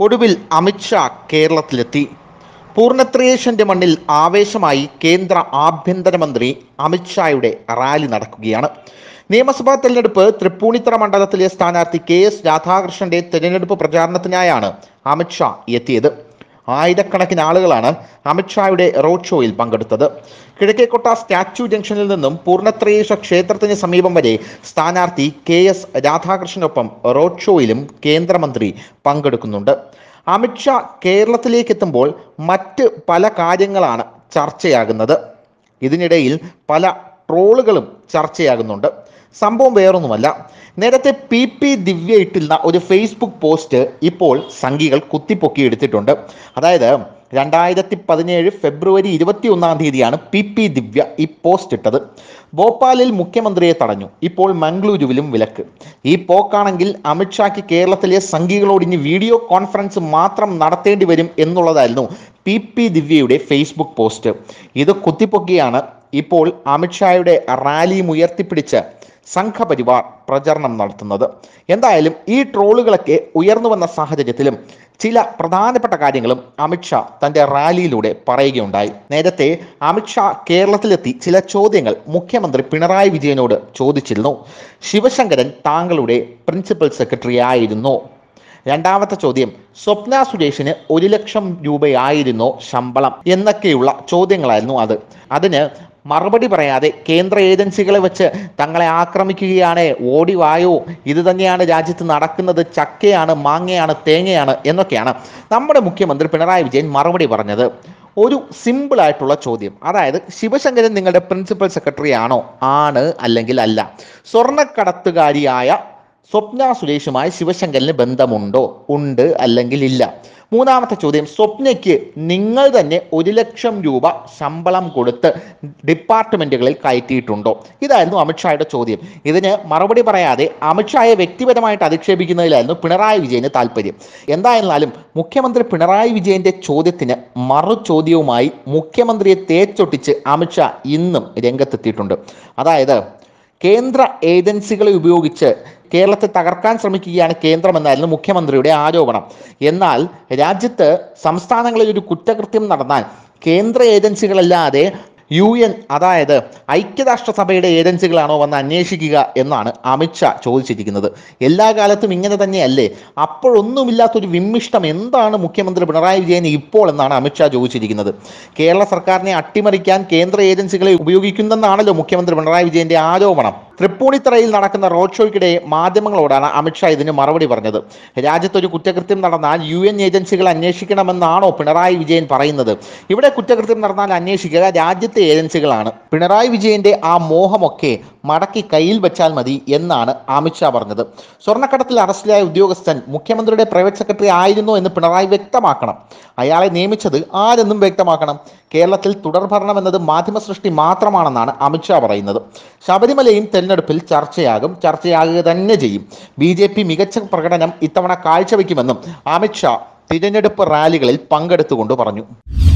ഒടുവിൽ അമിത്ഷാ കേരളത്തിലെത്തി പൂർണ്ണത്രയേഷന്റെ മണ്ണിൽ ആവേശമായി കേന്ദ്ര ആഭ്യന്തരമന്ത്രി അമിത്ഷായുടെ റാലി നടക്കുകയാണ് നിയമസഭാ തെരഞ്ഞെടുപ്പ് തൃപ്പൂണിത്തറ മണ്ഡലത്തിലെ സ്ഥാനാർത്ഥി കെ എസ് രാധാകൃഷ്ണന്റെ തെരഞ്ഞെടുപ്പ് പ്രചാരണത്തിനായാണ് അമിത്ഷാ എത്തിയത് ആയിരക്കണക്കിന് ആളുകളാണ് അമിത്ഷായുടെ റോഡ് ഷോയിൽ പങ്കെടുത്തത് കിഴക്കേക്കൊട്ട സ്റ്റാച്യു ജംഗ്ഷനിൽ നിന്നും പൂർണ്ണത്രയേശ ക്ഷേത്രത്തിന് സമീപം വരെ സ്ഥാനാർത്ഥി കെ എസ് രാധാകൃഷ്ണനൊപ്പം റോഡ് ഷോയിലും കേന്ദ്രമന്ത്രി പങ്കെടുക്കുന്നുണ്ട് അമിത്ഷാ കേരളത്തിലേക്ക് എത്തുമ്പോൾ മറ്റ് പല കാര്യങ്ങളാണ് ചർച്ചയാകുന്നത് ഇതിനിടയിൽ പല ട്രോളുകളും ചർച്ചയാകുന്നുണ്ട് സംഭവം വേറൊന്നുമല്ല നേരത്തെ പി പി ദിവ്യ ഇട്ടിരുന്ന ഒരു ഫേസ്ബുക്ക് പോസ്റ്റ് ഇപ്പോൾ സംഘികൾ കുത്തിപ്പൊക്കി എടുത്തിട്ടുണ്ട് അതായത് രണ്ടായിരത്തി പതിനേഴ് ഫെബ്രുവരി ഇരുപത്തി ഒന്നാം തീയതിയാണ് പി പി ദിവ്യ ഈ പോസ്റ്റ് ഇട്ടത് ഭോപ്പാലിൽ മുഖ്യമന്ത്രിയെ തടഞ്ഞു ഇപ്പോൾ മംഗളൂരുവിലും വിലക്ക് ഈ പോക്കാണെങ്കിൽ അമിത്ഷായ്ക്ക് കേരളത്തിലെ സംഘികളോട് ഇനി വീഡിയോ കോൺഫറൻസ് മാത്രം നടത്തേണ്ടി വരും എന്നുള്ളതായിരുന്നു പി പി ദിവ്യയുടെ ഫേസ്ബുക്ക് പോസ്റ്റ് ഇത് കുത്തിപ്പൊക്കിയാണ് ഇപ്പോൾ അമിത്ഷായുടെ റാലിയും ഉയർത്തിപ്പിടിച്ച് സംഘപരിവാർ പ്രചരണം നടത്തുന്നത് എന്തായാലും ഈ ട്രോളുകളൊക്കെ ഉയർന്നു വന്ന സാഹചര്യത്തിലും ചില പ്രധാനപ്പെട്ട കാര്യങ്ങളും അമിത്ഷാ തന്റെ റാലിയിലൂടെ പറയുകയുണ്ടായി നേരത്തെ അമിത്ഷാ കേരളത്തിലെത്തി ചില ചോദ്യങ്ങൾ മുഖ്യമന്ത്രി പിണറായി വിജയനോട് ചോദിച്ചിരുന്നു ശിവശങ്കരൻ താങ്കളുടെ പ്രിൻസിപ്പൽ സെക്രട്ടറി ആയിരുന്നോ രണ്ടാമത്തെ ചോദ്യം സ്വപ്ന സുരേഷിന് ഒരു ലക്ഷം രൂപയായിരുന്നോ ശമ്പളം എന്നൊക്കെയുള്ള ചോദ്യങ്ങളായിരുന്നു അത് അതിന് മറുപടി പറയാതെ കേന്ദ്ര ഏജൻസികളെ വെച്ച് തങ്ങളെ ആക്രമിക്കുകയാണ് ഓടി വായോ ഇത് തന്നെയാണ് രാജ്യത്ത് നടക്കുന്നത് ചക്കയാണ് മാങ്ങയാണ് തേങ്ങയാണ് എന്നൊക്കെയാണ് നമ്മുടെ മുഖ്യമന്ത്രി പിണറായി വിജയൻ മറുപടി പറഞ്ഞത് ഒരു സിമ്പിൾ ആയിട്ടുള്ള ചോദ്യം അതായത് ശിവശങ്കരൻ നിങ്ങളുടെ പ്രിൻസിപ്പൽ സെക്രട്ടറി ആണോ ആണ് അല്ലെങ്കിൽ അല്ല സ്വർണ്ണക്കടത്തുകാരിയായ സ്വപ്ന സുരേഷുമായി ശിവശങ്കരന് ബന്ധമുണ്ടോ ഉണ്ട് അല്ലെങ്കിൽ ഇല്ല മൂന്നാമത്തെ ചോദ്യം സ്വപ്നയ്ക്ക് നിങ്ങൾ തന്നെ ഒരു ലക്ഷം രൂപ ശമ്പളം കൊടുത്ത് ഡിപ്പാർട്ട്മെന്റുകളിൽ കയറ്റിയിട്ടുണ്ടോ ഇതായിരുന്നു അമിത്ഷായുടെ ചോദ്യം ഇതിന് മറുപടി പറയാതെ അമിത്ഷായെ വ്യക്തിപരമായിട്ട് അധിക്ഷേപിക്കുന്നതിലായിരുന്നു പിണറായി വിജയന് താല്പര്യം എന്തായിരുന്നാലും മുഖ്യമന്ത്രി പിണറായി വിജയന്റെ ചോദ്യത്തിന് മറു ചോദ്യവുമായി മുഖ്യമന്ത്രിയെ തേച്ചൊട്ടിച്ച് അമിത്ഷാ ഇന്നും രംഗത്തെത്തിയിട്ടുണ്ട് അതായത് കേന്ദ്ര ഏജൻസികളെ ഉപയോഗിച്ച് കേരളത്തെ തകർക്കാൻ ശ്രമിക്കുകയാണ് കേന്ദ്രമെന്നായിരുന്നു മുഖ്യമന്ത്രിയുടെ ആരോപണം എന്നാൽ രാജ്യത്ത് സംസ്ഥാനങ്ങളിൽ ഒരു കുറ്റകൃത്യം നടന്നാൽ കേന്ദ്ര ഏജൻസികളല്ലാതെ യു എൻ അതായത് ഐക്യരാഷ്ട്രസഭയുടെ ഏജൻസികളാണോ വന്ന് അന്വേഷിക്കുക എന്നാണ് അമിത്ഷാ ചോദിച്ചിരിക്കുന്നത് എല്ലാ കാലത്തും ഇങ്ങനെ തന്നെയല്ലേ അപ്പോഴൊന്നുമില്ലാത്തൊരു വിമ്മിഷ്ടം എന്താണ് മുഖ്യമന്ത്രി പിണറായി വിജയൻ ഇപ്പോൾ എന്നാണ് അമിത്ഷാ ചോദിച്ചിരിക്കുന്നത് കേരള സർക്കാരിനെ അട്ടിമറിക്കാൻ കേന്ദ്ര ഏജൻസികളെ ഉപയോഗിക്കുന്നെന്നാണല്ലോ മുഖ്യമന്ത്രി പിണറായി വിജയന്റെ ആരോപണം തൃപ്പൂണിത്തറയിൽ നടക്കുന്ന റോഡ് ഷോയ്ക്കിടെ മാധ്യമങ്ങളോടാണ് അമിത്ഷാ ഇതിന് മറുപടി പറഞ്ഞത് രാജ്യത്തൊരു കുറ്റകൃത്യം നടന്നാൽ യു എൻ ഏജൻസികൾ അന്വേഷിക്കണമെന്നാണോ പിണറായി വിജയൻ പറയുന്നത് ഇവിടെ കുറ്റകൃത്യം നടന്നാൽ അന്വേഷിക്കുക രാജ്യത്തെ ഏജൻസികളാണ് പിണറായി വിജയന്റെ ആ മോഹമൊക്കെ മടക്കി കയ്യിൽ വെച്ചാൽ മതി എന്നാണ് അമിത്ഷാ പറഞ്ഞത് സ്വർണ്ണക്കടത്തിൽ അറസ്റ്റിലായ ഉദ്യോഗസ്ഥൻ മുഖ്യമന്ത്രിയുടെ പ്രൈവറ്റ് സെക്രട്ടറി ആയിരുന്നോ എന്ന് പിണറായി വ്യക്തമാക്കണം അയാളെ നിയമിച്ചത് ആരെന്നും വ്യക്തമാക്കണം കേരളത്തിൽ തുടർഭരണം എന്നത് മാധ്യമ സൃഷ്ടി മാത്രമാണെന്നാണ് അമിത്ഷാ പറയുന്നത് ശബരിമലയും തെരഞ്ഞെടുപ്പിൽ ചർച്ചയാകും ചർച്ചയാകുക തന്നെ ചെയ്യും ബി ജെ പി മികച്ച പ്രകടനം ഇത്തവണ കാഴ്ചവെക്കുമെന്നും അമിത്ഷാ തിരഞ്ഞെടുപ്പ് റാലികളിൽ പങ്കെടുത്തുകൊണ്ട് പറഞ്ഞു